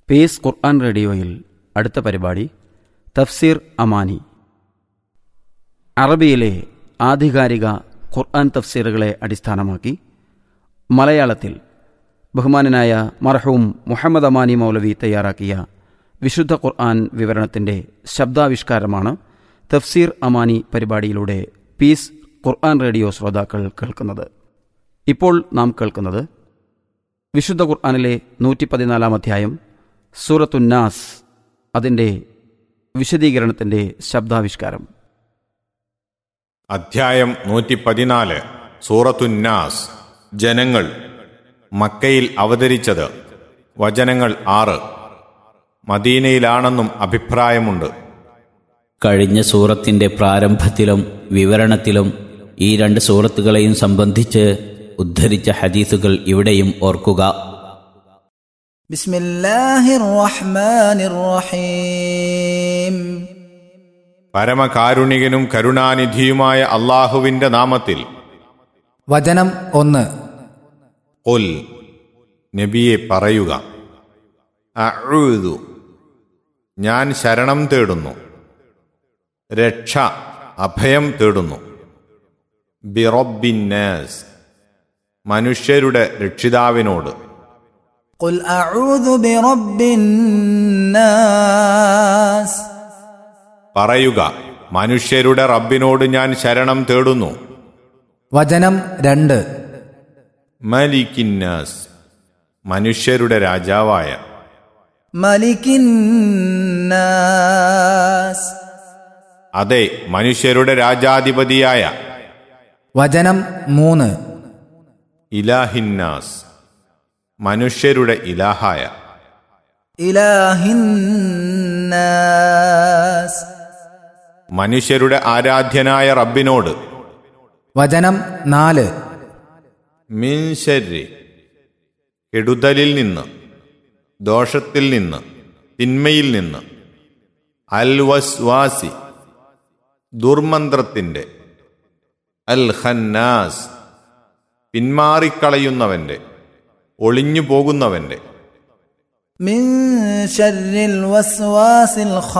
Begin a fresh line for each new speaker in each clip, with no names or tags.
pace ഖുർആൻ റേഡിയോയിൽ അടുത്ത പരിപാടി തഫ്സീർ അമാനി അറബിയിലെ ആധികാരിക ഖുർആൻ തഫ്സീറുകളെ അടിസ്ഥാനമാക്കി മലയാളത്തിൽ ബഹുമാനനായ മർഹൂം മുഹമ്മദ് അമാനി മൗലവി തയ്യാറാക്കിയ വിശുദ്ധ ഖുർആൻ വിവരണത്തിൻ്റെ ശബ്ദാവിഷ്കാരമാണ് തഫ്സീർ അമാനി പരിപാടിയിലൂടെ പീസ് ഖുർആൻ റേഡിയോ ശ്രോതാക്കൾ കേൾക്കുന്നത് ഇപ്പോൾ നാം കേൾക്കുന്നത് വിശുദ്ധ ഖുർആാനിലെ നൂറ്റി പതിനാലാം അധ്യായം സൂറത്തുന്നാസ് അതിൻ്റെ വിശദീകരണത്തിൻ്റെ ശബ്ദാവിഷ്കാരം
അധ്യായം നൂറ്റി പതിനാല് സൂറത്തുന്നാസ് ജനങ്ങൾ മക്കയിൽ അവതരിച്ചത് വചനങ്ങൾ ആറ് മദീനയിലാണെന്നും അഭിപ്രായമുണ്ട്
കഴിഞ്ഞ സൂറത്തിന്റെ പ്രാരംഭത്തിലും വിവരണത്തിലും ഈ രണ്ട് സൂറത്തുകളെയും സംബന്ധിച്ച് ഉദ്ധരിച്ച ഹദീസുകൾ ഇവിടെയും ഓർക്കുക
بسم الله الرحمن الرحيم
പരമകാരുണികനും കരുണാനിധിയുമായ അള്ളാഹുവിന്റെ നാമത്തിൽ
വചനം ഒന്ന്
ഒൽ നബിയെ പറയുക അഴുതു ഞാൻ ശരണം തേടുന്നു രക്ഷ അഭയം തേടുന്നു ബിറബിന്നാസ് മനുഷ്യരുടെ രക്ഷിതാവിനോട്
قل أعوذ برب الناس
പറയുക മനുഷ്യരുടെ റബ്ബിനോട് ഞാൻ ശരണം തേടുന്നു
വചനം രണ്ട്
മലിക്കിന്നാസ് മനുഷ്യരുടെ രാജാവായ
ملك الناس
അതെ മനുഷ്യരുടെ രാജാധിപതിയായ
വചനം മൂന്ന്
ഇലാഹിന്നാസ് മനുഷ്യരുടെ ഇലാഹായ
إله الناس
മനുഷ്യരുടെ ആരാധ്യനായ റബ്ബിനോട്
വചനം നാല്
മിൻശരി കെടുതലിൽ നിന്ന് ദോഷത്തിൽ നിന്ന് തിന്മയിൽ നിന്ന് അൽവസ്വാസി ദുർമന്ത്രത്തിൻ്റെ അൽ ഖന്നാസ് പിന്മാറിക്കളയുന്നവൻ്റെ ഒളിഞ്ഞു പോകുന്നവൻ്റെ
من شر الوسواس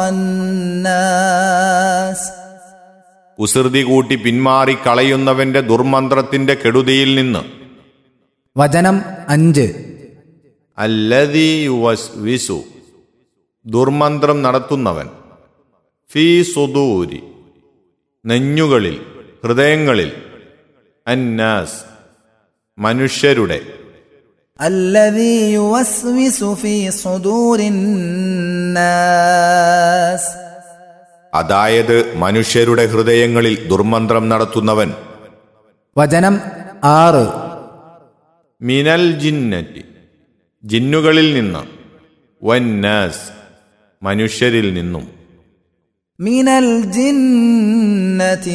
الخناس
കുസൃതി കൂട്ടി പിന്മാറിക്കളയുന്നവന്റെ ദുർമന്ത്രത്തിന്റെ കെടുതിയിൽ നിന്ന്
വചനം അഞ്ച്
അല്ലതീ വിസു ദുർമന്ത്രം നടത്തുന്നവൻ ഫീ സുദൂരി നെഞ്ഞുകളിൽ ഹൃദയങ്ങളിൽ അന്നാസ് മനുഷ്യരുടെ
الذي يوسوس في صدور الناس
അതായത് മനുഷ്യരുടെ ഹൃദയങ്ങളിൽ ദുർമന്ത്രം നടത്തുന്നവൻ
വചനം ആറ്
മിനൽ ജിന്നറ്റി ജിന്നുകളിൽ നിന്ന് വന്നാസ് മനുഷ്യരിൽ നിന്നും
من الجنة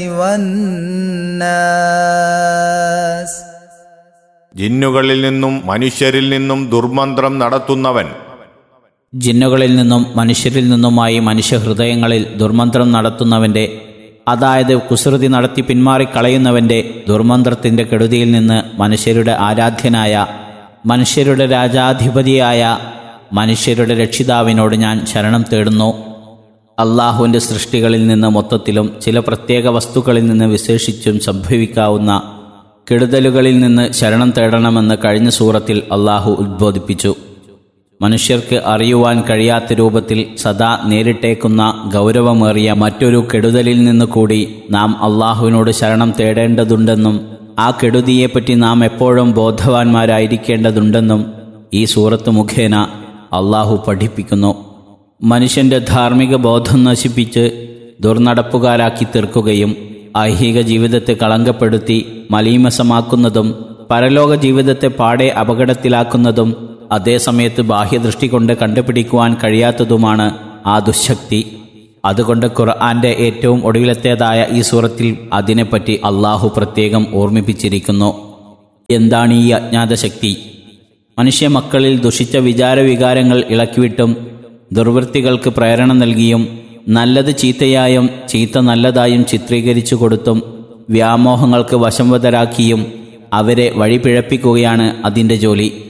والناس
ജിന്നുകളിൽ നിന്നും മനുഷ്യരിൽ നിന്നും ദുർമന്ത്രം നടത്തുന്നവൻ
ജിന്നുകളിൽ നിന്നും മനുഷ്യരിൽ നിന്നുമായി മനുഷ്യഹൃദയങ്ങളിൽ ദുർമന്ത്രം നടത്തുന്നവന്റെ അതായത് കുസൃതി നടത്തി പിന്മാറിക്കളയുന്നവന്റെ ദുർമന്ത്രത്തിന്റെ കെടുതിയിൽ നിന്ന് മനുഷ്യരുടെ ആരാധ്യനായ മനുഷ്യരുടെ രാജാധിപതിയായ മനുഷ്യരുടെ രക്ഷിതാവിനോട് ഞാൻ ശരണം തേടുന്നു അള്ളാഹുവിൻ്റെ സൃഷ്ടികളിൽ നിന്ന് മൊത്തത്തിലും ചില പ്രത്യേക വസ്തുക്കളിൽ നിന്ന് വിശേഷിച്ചും സംഭവിക്കാവുന്ന കെടുതലുകളിൽ നിന്ന് ശരണം തേടണമെന്ന് കഴിഞ്ഞ സൂറത്തിൽ അള്ളാഹു ഉദ്ബോധിപ്പിച്ചു മനുഷ്യർക്ക് അറിയുവാൻ കഴിയാത്ത രൂപത്തിൽ സദാ നേരിട്ടേക്കുന്ന ഗൗരവമേറിയ മറ്റൊരു കെടുതലിൽ നിന്ന് കൂടി നാം അള്ളാഹുവിനോട് ശരണം തേടേണ്ടതുണ്ടെന്നും ആ കെടുതിയെപ്പറ്റി നാം എപ്പോഴും ബോധവാന്മാരായിരിക്കേണ്ടതുണ്ടെന്നും ഈ സൂറത്ത് മുഖേന അള്ളാഹു പഠിപ്പിക്കുന്നു മനുഷ്യന്റെ ധാർമ്മിക ബോധം നശിപ്പിച്ച് ദുർനടപ്പുകാരാക്കി തീർക്കുകയും ഐഹിക ജീവിതത്തെ കളങ്കപ്പെടുത്തി മലീമസമാക്കുന്നതും പരലോക ജീവിതത്തെ പാടെ അപകടത്തിലാക്കുന്നതും അതേസമയത്ത് ബാഹ്യദൃഷ്ടി കൊണ്ട് കണ്ടുപിടിക്കുവാൻ കഴിയാത്തതുമാണ് ആ ദുശക്തി അതുകൊണ്ട് ഖുർആന്റെ ഏറ്റവും ഒടുവിലത്തേതായ ഈ സൂറത്തിൽ അതിനെപ്പറ്റി അള്ളാഹു പ്രത്യേകം ഓർമ്മിപ്പിച്ചിരിക്കുന്നു എന്താണ് ഈ അജ്ഞാത ശക്തി മനുഷ്യ മക്കളിൽ ദുഷിച്ച വിചാരവികാരങ്ങൾ ഇളക്കിവിട്ടും ദുർവൃത്തികൾക്ക് പ്രേരണ നൽകിയും നല്ലത് ചീത്തയായും ചീത്ത നല്ലതായും ചിത്രീകരിച്ചു കൊടുത്തും വ്യാമോഹങ്ങൾക്ക് വശംവതരാക്കിയും അവരെ വഴിപിഴപ്പിക്കുകയാണ് അതിൻ്റെ ജോലി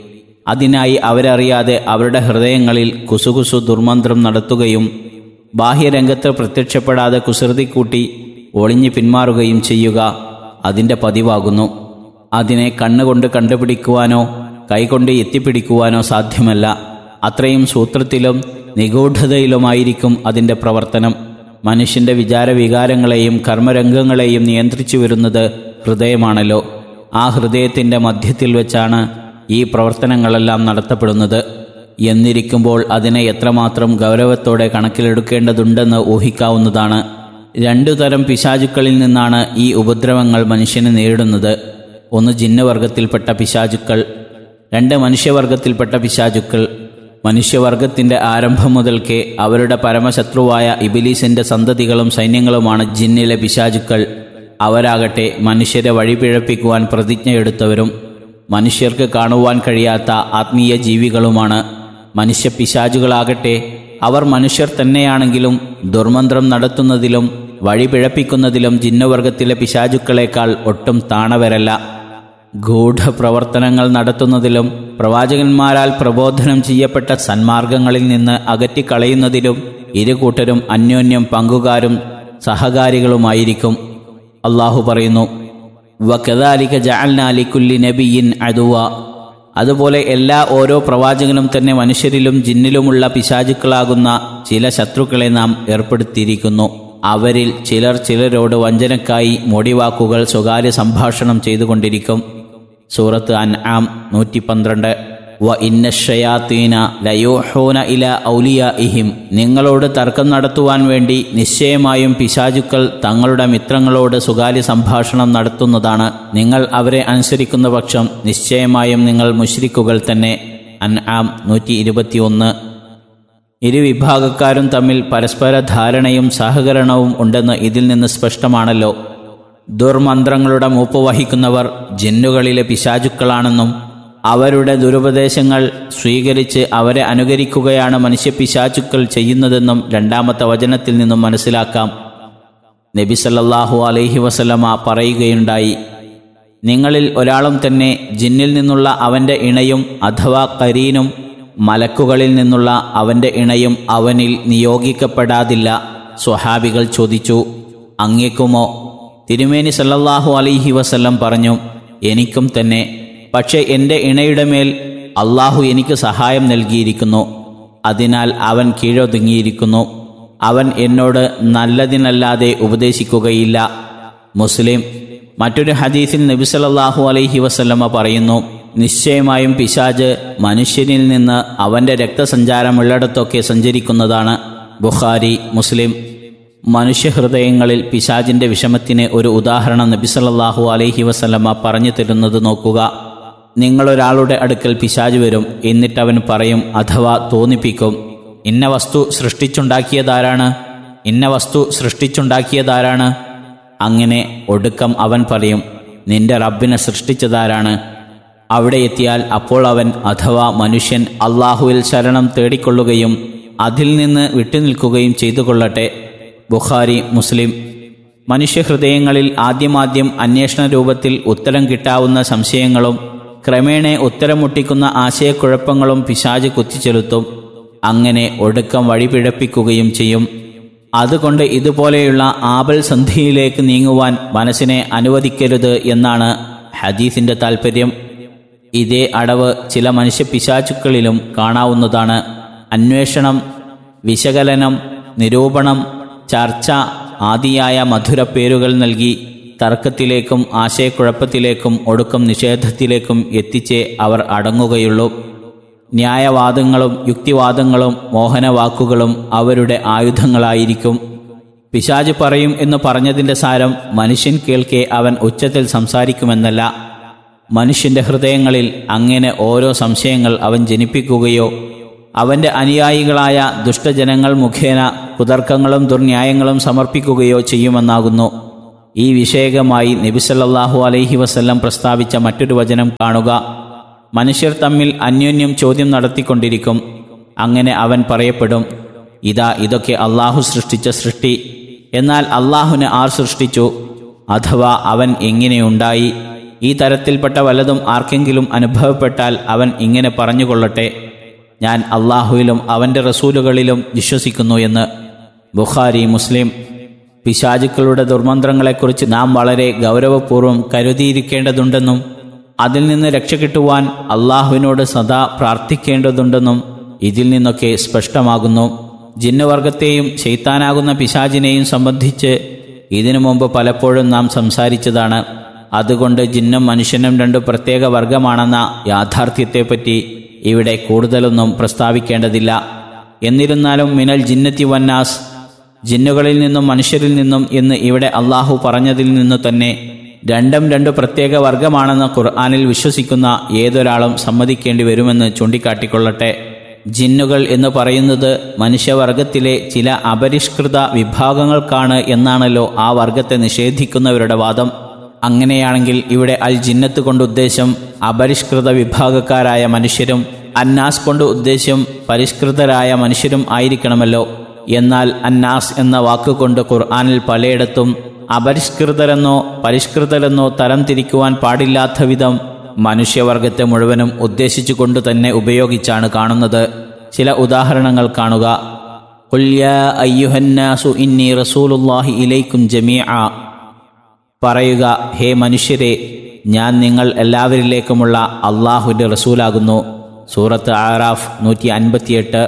അതിനായി അവരറിയാതെ അവരുടെ ഹൃദയങ്ങളിൽ കുസുകുസു ദുർമന്ത്രം നടത്തുകയും ബാഹ്യരംഗത്ത് പ്രത്യക്ഷപ്പെടാതെ കുസൃതി കൂട്ടി ഒളിഞ്ഞു പിന്മാറുകയും ചെയ്യുക അതിൻ്റെ പതിവാകുന്നു അതിനെ കണ്ണുകൊണ്ട് കണ്ടുപിടിക്കുവാനോ കൈകൊണ്ട് എത്തിപ്പിടിക്കുവാനോ സാധ്യമല്ല അത്രയും സൂത്രത്തിലും നിഗൂഢതയിലുമായിരിക്കും അതിൻ്റെ പ്രവർത്തനം മനുഷ്യന്റെ വിചാരവികാരങ്ങളെയും കർമ്മരംഗങ്ങളെയും നിയന്ത്രിച്ചു വരുന്നത് ഹൃദയമാണല്ലോ ആ ഹൃദയത്തിൻ്റെ മധ്യത്തിൽ വെച്ചാണ് ഈ പ്രവർത്തനങ്ങളെല്ലാം നടത്തപ്പെടുന്നത് എന്നിരിക്കുമ്പോൾ അതിനെ എത്രമാത്രം ഗൗരവത്തോടെ കണക്കിലെടുക്കേണ്ടതുണ്ടെന്ന് ഊഹിക്കാവുന്നതാണ് രണ്ടു തരം പിശാചുക്കളിൽ നിന്നാണ് ഈ ഉപദ്രവങ്ങൾ മനുഷ്യനെ നേരിടുന്നത് ഒന്ന് ജിന്നവർഗത്തിൽപ്പെട്ട പിശാചുക്കൾ രണ്ട് മനുഷ്യവർഗത്തിൽപ്പെട്ട പിശാചുക്കൾ മനുഷ്യവർഗത്തിന്റെ ആരംഭം മുതൽക്കേ അവരുടെ പരമശത്രുവായ ഇബിലീസിന്റെ സന്തതികളും സൈന്യങ്ങളുമാണ് ജിന്നിലെ പിശാചുക്കൾ അവരാകട്ടെ മനുഷ്യരെ വഴിപിഴപ്പിക്കുവാൻ പ്രതിജ്ഞയെടുത്തവരും മനുഷ്യർക്ക് കാണുവാൻ കഴിയാത്ത ആത്മീയ ജീവികളുമാണ് മനുഷ്യ പിശാചുകളാകട്ടെ അവർ മനുഷ്യർ തന്നെയാണെങ്കിലും ദുർമന്ത്രം നടത്തുന്നതിലും വഴിപിഴപ്പിക്കുന്നതിലും ജിന്നവർഗത്തിലെ പിശാചുക്കളേക്കാൾ ഒട്ടും താണവരല്ല ഗൂഢപ്രവർത്തനങ്ങൾ നടത്തുന്നതിലും പ്രവാചകന്മാരാൽ പ്രബോധനം ചെയ്യപ്പെട്ട സന്മാർഗങ്ങളിൽ നിന്ന് അകറ്റിക്കളയുന്നതിലും ഇരു കൂട്ടരും അന്യോന്യം പങ്കുകാരും സഹകാരികളുമായിരിക്കും അള്ളാഹു പറയുന്നു വക്കദാലിക ജഅൽനാലിക്കുല്ലി നബിയിൻ അദുവ അതുപോലെ എല്ലാ ഓരോ പ്രവാചകനും തന്നെ മനുഷ്യരിലും ജിന്നിലുമുള്ള പിശാചുക്കളാകുന്ന ചില ശത്രുക്കളെ നാം ഏർപ്പെടുത്തിയിരിക്കുന്നു അവരിൽ ചിലർ ചിലരോട് വഞ്ചനക്കായി മൊടിവാക്കുകൾ സ്വകാര്യ സംഭാഷണം ചെയ്തുകൊണ്ടിരിക്കും സൂറത്ത് അൻ ആം നൂറ്റി പന്ത്രണ്ട് വ ഇന്നഷയാത്തീന ലയോഹോന ഇല ഔലിയ ഇഹിം നിങ്ങളോട് തർക്കം നടത്തുവാൻ വേണ്ടി നിശ്ചയമായും പിശാചുക്കൾ തങ്ങളുടെ മിത്രങ്ങളോട് സ്വകാര്യ സംഭാഷണം നടത്തുന്നതാണ് നിങ്ങൾ അവരെ അനുസരിക്കുന്ന പക്ഷം നിശ്ചയമായും നിങ്ങൾ മുഷ്രിക്കുകൾ തന്നെ അൻ ആം നൂറ്റി ഇരുപത്തിയൊന്ന് ഇരുവിഭാഗക്കാരും തമ്മിൽ പരസ്പര ധാരണയും സഹകരണവും ഉണ്ടെന്ന് ഇതിൽ നിന്ന് സ്പഷ്ടമാണല്ലോ ദുർമന്ത്രങ്ങളുടെ മൂപ്പ് വഹിക്കുന്നവർ ജിന്നുകളിലെ പിശാചുക്കളാണെന്നും അവരുടെ ദുരുപദേശങ്ങൾ സ്വീകരിച്ച് അവരെ അനുകരിക്കുകയാണ് മനുഷ്യ പിശാചുക്കൾ ചെയ്യുന്നതെന്നും രണ്ടാമത്തെ വചനത്തിൽ നിന്നും മനസ്സിലാക്കാം നബി സല്ലല്ലാഹു അലൈഹി വസല്ലമ പറയുകയുണ്ടായി നിങ്ങളിൽ ഒരാളും തന്നെ ജിന്നിൽ നിന്നുള്ള അവൻ്റെ ഇണയും അഥവാ കരീനും മലക്കുകളിൽ നിന്നുള്ള അവൻ്റെ ഇണയും അവനിൽ നിയോഗിക്കപ്പെടാതില്ല സ്വഹാബികൾ ചോദിച്ചു അങ്ങേക്കുമോ തിരുമേനി സല്ലല്ലാഹു അലൈഹി വസല്ലം പറഞ്ഞു എനിക്കും തന്നെ പക്ഷേ എൻ്റെ ഇണയുടെ മേൽ അള്ളാഹു എനിക്ക് സഹായം നൽകിയിരിക്കുന്നു അതിനാൽ അവൻ കീഴൊതുങ്ങിയിരിക്കുന്നു അവൻ എന്നോട് നല്ലതിനല്ലാതെ ഉപദേശിക്കുകയില്ല മുസ്ലിം മറ്റൊരു ഹദീസിൽ നബി സല്ലല്ലാഹു അലൈഹി വസല്ലമ പറയുന്നു നിശ്ചയമായും പിശാജ് മനുഷ്യനിൽ നിന്ന് അവൻ്റെ രക്തസഞ്ചാരമുള്ളിടത്തൊക്കെ സഞ്ചരിക്കുന്നതാണ് ബുഖാരി മുസ്ലിം മനുഷ്യഹൃദയങ്ങളിൽ പിശാജിന്റെ വിഷമത്തിന് ഒരു ഉദാഹരണം നബി സല്ലല്ലാഹു അലൈഹി വസല്ലമ പറഞ്ഞു തരുന്നത് നോക്കുക നിങ്ങളൊരാളുടെ അടുക്കൽ പിശാജ് വരും എന്നിട്ടവൻ പറയും അഥവാ തോന്നിപ്പിക്കും ഇന്ന വസ്തു സൃഷ്ടിച്ചുണ്ടാക്കിയതാരാണ് ഇന്ന വസ്തു സൃഷ്ടിച്ചുണ്ടാക്കിയതാരാണ് അങ്ങനെ ഒടുക്കം അവൻ പറയും നിന്റെ റബ്ബിനെ സൃഷ്ടിച്ചതാരാണ് അവിടെ എത്തിയാൽ അപ്പോൾ അവൻ അഥവാ മനുഷ്യൻ അള്ളാഹുവിൽ ശരണം തേടിക്കൊള്ളുകയും അതിൽ നിന്ന് വിട്ടുനിൽക്കുകയും ചെയ്തു കൊള്ളട്ടെ ബുഖാരി മുസ്ലിം മനുഷ്യഹൃദയങ്ങളിൽ ആദ്യമാദ്യം അന്വേഷണ രൂപത്തിൽ ഉത്തരം കിട്ടാവുന്ന സംശയങ്ങളും ക്രമേണ ഉത്തരം മുട്ടിക്കുന്ന ആശയക്കുഴപ്പങ്ങളും പിശാജ് കുത്തിച്ചെലുത്തും അങ്ങനെ ഒടുക്കം വഴിപിഴപ്പിക്കുകയും ചെയ്യും അതുകൊണ്ട് ഇതുപോലെയുള്ള ആപൽ സന്ധിയിലേക്ക് നീങ്ങുവാൻ മനസ്സിനെ അനുവദിക്കരുത് എന്നാണ് ഹദീസിന്റെ താൽപ്പര്യം ഇതേ അടവ് ചില മനുഷ്യ പിശാചുക്കളിലും കാണാവുന്നതാണ് അന്വേഷണം വിശകലനം നിരൂപണം ചർച്ച ആദിയായ മധുര പേരുകൾ നൽകി തർക്കത്തിലേക്കും ആശയക്കുഴപ്പത്തിലേക്കും ഒടുക്കം നിഷേധത്തിലേക്കും എത്തിച്ചേ അവർ അടങ്ങുകയുള്ളൂ ന്യായവാദങ്ങളും യുക്തിവാദങ്ങളും മോഹനവാക്കുകളും അവരുടെ ആയുധങ്ങളായിരിക്കും പിശാജ് പറയും എന്ന് പറഞ്ഞതിൻ്റെ സാരം മനുഷ്യൻ കേൾക്കെ അവൻ ഉച്ചത്തിൽ സംസാരിക്കുമെന്നല്ല മനുഷ്യന്റെ ഹൃദയങ്ങളിൽ അങ്ങനെ ഓരോ സംശയങ്ങൾ അവൻ ജനിപ്പിക്കുകയോ അവന്റെ അനുയായികളായ ദുഷ്ടജനങ്ങൾ മുഖേന കുതർക്കങ്ങളും ദുർന്യായങ്ങളും സമർപ്പിക്കുകയോ ചെയ്യുമെന്നാകുന്നു ഈ വിഷയകമായി നബിസല്ലാഹു അലൈഹി വസല്ലം പ്രസ്താവിച്ച മറ്റൊരു വചനം കാണുക മനുഷ്യർ തമ്മിൽ അന്യോന്യം ചോദ്യം നടത്തിക്കൊണ്ടിരിക്കും അങ്ങനെ അവൻ പറയപ്പെടും ഇതാ ഇതൊക്കെ അള്ളാഹു സൃഷ്ടിച്ച സൃഷ്ടി എന്നാൽ അള്ളാഹുവിനെ ആർ സൃഷ്ടിച്ചു അഥവാ അവൻ എങ്ങനെയുണ്ടായി ഈ തരത്തിൽപ്പെട്ട വല്ലതും ആർക്കെങ്കിലും അനുഭവപ്പെട്ടാൽ അവൻ ഇങ്ങനെ പറഞ്ഞുകൊള്ളട്ടെ ഞാൻ അള്ളാഹുവിലും അവൻ്റെ റസൂലുകളിലും വിശ്വസിക്കുന്നു എന്ന് ബുഖാരി മുസ്ലിം പിശാചുക്കളുടെ ദുർമന്ത്രങ്ങളെക്കുറിച്ച് നാം വളരെ ഗൗരവപൂർവ്വം കരുതിയിരിക്കേണ്ടതുണ്ടെന്നും അതിൽ നിന്ന് രക്ഷ കിട്ടുവാൻ അള്ളാഹുവിനോട് സദാ പ്രാർത്ഥിക്കേണ്ടതുണ്ടെന്നും ഇതിൽ നിന്നൊക്കെ സ്പഷ്ടമാകുന്നു ജിന്നുവർഗത്തെയും ശൈത്താനാകുന്ന പിശാചിനെയും സംബന്ധിച്ച് ഇതിനു മുമ്പ് പലപ്പോഴും നാം സംസാരിച്ചതാണ് അതുകൊണ്ട് ജിന്നും മനുഷ്യനും രണ്ട് പ്രത്യേക വർഗമാണെന്ന യാഥാർത്ഥ്യത്തെപ്പറ്റി ഇവിടെ കൂടുതലൊന്നും പ്രസ്താവിക്കേണ്ടതില്ല എന്നിരുന്നാലും മിനൽ ജിന്നത്തി വന്നാസ് ജിന്നുകളിൽ നിന്നും മനുഷ്യരിൽ നിന്നും എന്ന് ഇവിടെ അള്ളാഹു പറഞ്ഞതിൽ നിന്നു തന്നെ രണ്ടും രണ്ട് പ്രത്യേക വർഗമാണെന്ന് ഖുർആാനിൽ വിശ്വസിക്കുന്ന ഏതൊരാളും സമ്മതിക്കേണ്ടി വരുമെന്ന് ചൂണ്ടിക്കാട്ടിക്കൊള്ളട്ടെ ജിന്നുകൾ എന്ന് പറയുന്നത് മനുഷ്യവർഗത്തിലെ ചില അപരിഷ്കൃത വിഭാഗങ്ങൾക്കാണ് എന്നാണല്ലോ ആ വർഗത്തെ നിഷേധിക്കുന്നവരുടെ വാദം അങ്ങനെയാണെങ്കിൽ ഇവിടെ അൽ ജിന്നത്ത് കൊണ്ട് ഉദ്ദേശം അപരിഷ്കൃത വിഭാഗക്കാരായ മനുഷ്യരും അന്നാസ് കൊണ്ട് ഉദ്ദേശ്യം പരിഷ്കൃതരായ മനുഷ്യരും ആയിരിക്കണമല്ലോ എന്നാൽ അന്നാസ് എന്ന വാക്കുകൊണ്ട് ഖുർആാനിൽ പലയിടത്തും അപരിഷ്കൃതരെന്നോ പരിഷ്കൃതരെന്നോ തരം തിരിക്കുവാൻ പാടില്ലാത്ത വിധം മനുഷ്യവർഗത്തെ മുഴുവനും ഉദ്ദേശിച്ചുകൊണ്ട് തന്നെ ഉപയോഗിച്ചാണ് കാണുന്നത് ചില ഉദാഹരണങ്ങൾ കാണുക "ഖുൽ യാ അയ്യുഹന്നാസു ഇന്നി റസൂലുള്ളാഹി ഇലൈക്കും ജമീഅ പറയുക ഹേ മനുഷ്യരെ ഞാൻ നിങ്ങൾ എല്ലാവരിലേക്കുമുള്ള അള്ളാഹുവിൻ്റെ റസൂലാകുന്നു സൂറത്ത് ആറാഫ് നൂറ്റി അൻപത്തിയെട്ട്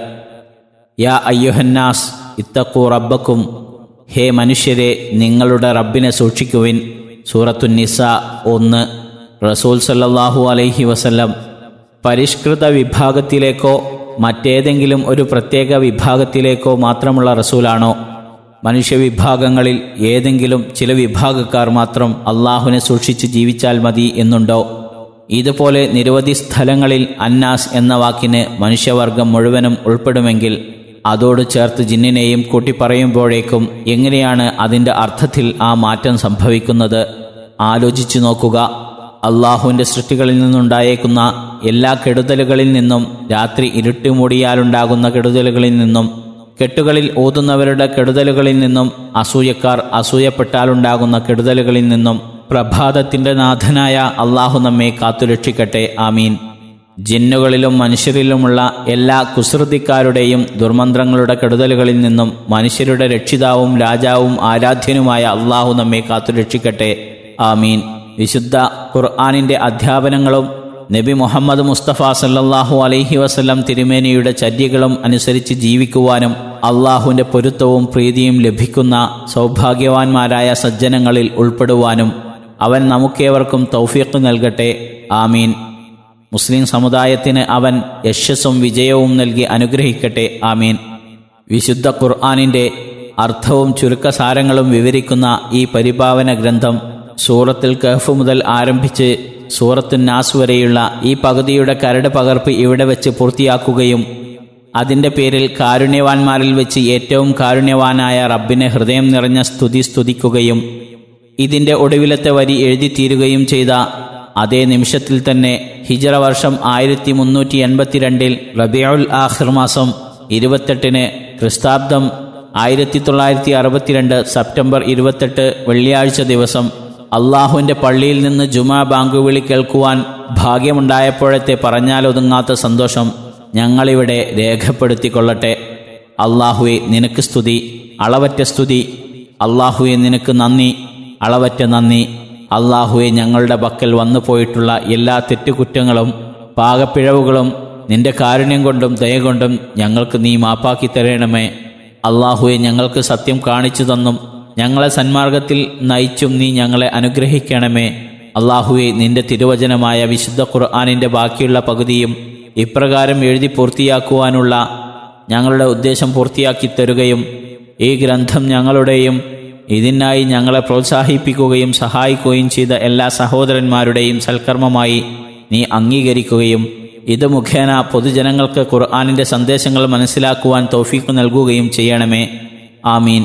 യാ അയ്യുഹന്നാസ് ഇത്തക്കു റബ്ബക്കും ഹേ മനുഷ്യരെ നിങ്ങളുടെ റബ്ബിനെ സൂക്ഷിക്കുവിൻ സൂറത്തു നിസ ഒന്ന് റസൂൽ സല്ലല്ലാഹു അലൈഹി വസല്ലം പരിഷ്കൃത വിഭാഗത്തിലേക്കോ മറ്റേതെങ്കിലും ഒരു പ്രത്യേക വിഭാഗത്തിലേക്കോ മാത്രമുള്ള റസൂലാണോ മനുഷ്യവിഭാഗങ്ങളിൽ ഏതെങ്കിലും ചില വിഭാഗക്കാർ മാത്രം അള്ളാഹുവിനെ സൂക്ഷിച്ച് ജീവിച്ചാൽ മതി എന്നുണ്ടോ ഇതുപോലെ നിരവധി സ്ഥലങ്ങളിൽ അന്നാസ് എന്ന വാക്കിന് മനുഷ്യവർഗം മുഴുവനും ഉൾപ്പെടുമെങ്കിൽ അതോട് ചേർത്ത് ജിന്നിനെയും കൂട്ടിപ്പറയുമ്പോഴേക്കും എങ്ങനെയാണ് അതിൻ്റെ അർത്ഥത്തിൽ ആ മാറ്റം സംഭവിക്കുന്നത് ആലോചിച്ചു നോക്കുക അള്ളാഹുവിൻ്റെ സൃഷ്ടികളിൽ നിന്നുണ്ടായേക്കുന്ന എല്ലാ കെടുതലുകളിൽ നിന്നും രാത്രി ഇരുട്ടുമൂടിയാലുണ്ടാകുന്ന കെടുതലുകളിൽ നിന്നും കെട്ടുകളിൽ ഊതുന്നവരുടെ കെടുതലുകളിൽ നിന്നും അസൂയക്കാർ അസൂയപ്പെട്ടാലുണ്ടാകുന്ന കെടുതലുകളിൽ നിന്നും പ്രഭാതത്തിന്റെ നാഥനായ അള്ളാഹു നമ്മെ കാത്തുരക്ഷിക്കട്ടെ ആമീൻ ജിന്നുകളിലും മനുഷ്യരിലുമുള്ള എല്ലാ കുസൃതിക്കാരുടെയും ദുർമന്ത്രങ്ങളുടെ കെടുതലുകളിൽ നിന്നും മനുഷ്യരുടെ രക്ഷിതാവും രാജാവും ആരാധ്യനുമായ അള്ളാഹു നമ്മെ കാത്തുരക്ഷിക്കട്ടെ ആമീൻ വിശുദ്ധ ഖുർആാനിന്റെ അധ്യാപനങ്ങളും നബി മുഹമ്മദ് മുസ്തഫ സല്ലല്ലാഹു അലൈഹി വസല്ലം തിരുമേനിയുടെ ചര്യകളും അനുസരിച്ച് ജീവിക്കുവാനും അള്ളാഹുവിന്റെ പൊരുത്തവും പ്രീതിയും ലഭിക്കുന്ന സൗഭാഗ്യവാന്മാരായ സജ്ജനങ്ങളിൽ ഉൾപ്പെടുവാനും അവൻ നമുക്കേവർക്കും തൗഫീഖ് നൽകട്ടെ ആമീൻ മുസ്ലിം സമുദായത്തിന് അവൻ യശസ്സും വിജയവും നൽകി അനുഗ്രഹിക്കട്ടെ ആമീൻ വിശുദ്ധ ഖുർആാനിന്റെ അർത്ഥവും ചുരുക്കസാരങ്ങളും വിവരിക്കുന്ന ഈ പരിപാവന ഗ്രന്ഥം സൂറത്തിൽ കഹഫ് മുതൽ ആരംഭിച്ച് സൂറത്തു നാസ് വരെയുള്ള ഈ പകുതിയുടെ കരട് പകർപ്പ് ഇവിടെ വെച്ച് പൂർത്തിയാക്കുകയും അതിൻ്റെ പേരിൽ കാരുണ്യവാന്മാരിൽ വെച്ച് ഏറ്റവും കാരുണ്യവാനായ റബ്ബിനെ ഹൃദയം നിറഞ്ഞ സ്തുതി സ്തുതിക്കുകയും ഇതിൻ്റെ ഒടുവിലത്തെ വരി എഴുതിത്തീരുകയും ചെയ്ത അതേ നിമിഷത്തിൽ തന്നെ ഹിജറ വർഷം ആയിരത്തി മുന്നൂറ്റി എൺപത്തിരണ്ടിൽ റബിയുൽ ആഖിർ മാസം ഇരുപത്തെട്ടിന് ക്രിസ്താബ്ദം ആയിരത്തി തൊള്ളായിരത്തി അറുപത്തിരണ്ട് സെപ്റ്റംബർ ഇരുപത്തെട്ട് വെള്ളിയാഴ്ച ദിവസം അള്ളാഹുവിൻ്റെ പള്ളിയിൽ നിന്ന് ജുമാ ബാങ്കുവിളി കേൾക്കുവാൻ ഭാഗ്യമുണ്ടായപ്പോഴത്തെ പറഞ്ഞാലൊതുങ്ങാത്ത സന്തോഷം ഞങ്ങളിവിടെ രേഖപ്പെടുത്തിക്കൊള്ളട്ടെ അള്ളാഹുവെ നിനക്ക് സ്തുതി അളവറ്റ സ്തുതി അള്ളാഹുവെ നിനക്ക് നന്ദി അളവറ്റ നന്ദി അള്ളാഹുവെ ഞങ്ങളുടെ പക്കൽ വന്നു പോയിട്ടുള്ള എല്ലാ തെറ്റുകുറ്റങ്ങളും പാകപ്പിഴവുകളും നിന്റെ കാരുണ്യം കൊണ്ടും ദയ കൊണ്ടും ഞങ്ങൾക്ക് നീ മാപ്പാക്കി തരണമേ അള്ളാഹുവെ ഞങ്ങൾക്ക് സത്യം കാണിച്ചു തന്നും ഞങ്ങളെ സന്മാർഗത്തിൽ നയിച്ചും നീ ഞങ്ങളെ അനുഗ്രഹിക്കണമേ അള്ളാഹുവെ നിന്റെ തിരുവചനമായ വിശുദ്ധ ഖുർആാനിൻ്റെ ബാക്കിയുള്ള പകുതിയും ഇപ്രകാരം എഴുതി പൂർത്തിയാക്കുവാനുള്ള ഞങ്ങളുടെ ഉദ്ദേശം പൂർത്തിയാക്കി തരുകയും ഈ ഗ്രന്ഥം ഞങ്ങളുടെയും ഇതിനായി ഞങ്ങളെ പ്രോത്സാഹിപ്പിക്കുകയും സഹായിക്കുകയും ചെയ്ത എല്ലാ സഹോദരന്മാരുടെയും സൽക്കർമ്മമായി നീ അംഗീകരിക്കുകയും ഇത് മുഖേന പൊതുജനങ്ങൾക്ക് ഖുർആാനിൻ്റെ സന്ദേശങ്ങൾ മനസ്സിലാക്കുവാൻ തൗഫീഖ് നൽകുകയും ചെയ്യണമേ ആമീൻ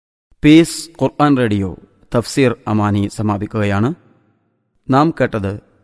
പീസ് ഖുർആൻ റേഡിയോ തഫ്സീർ അമാനി സമാപിക്കുകയാണ് നാം കേട്ടത്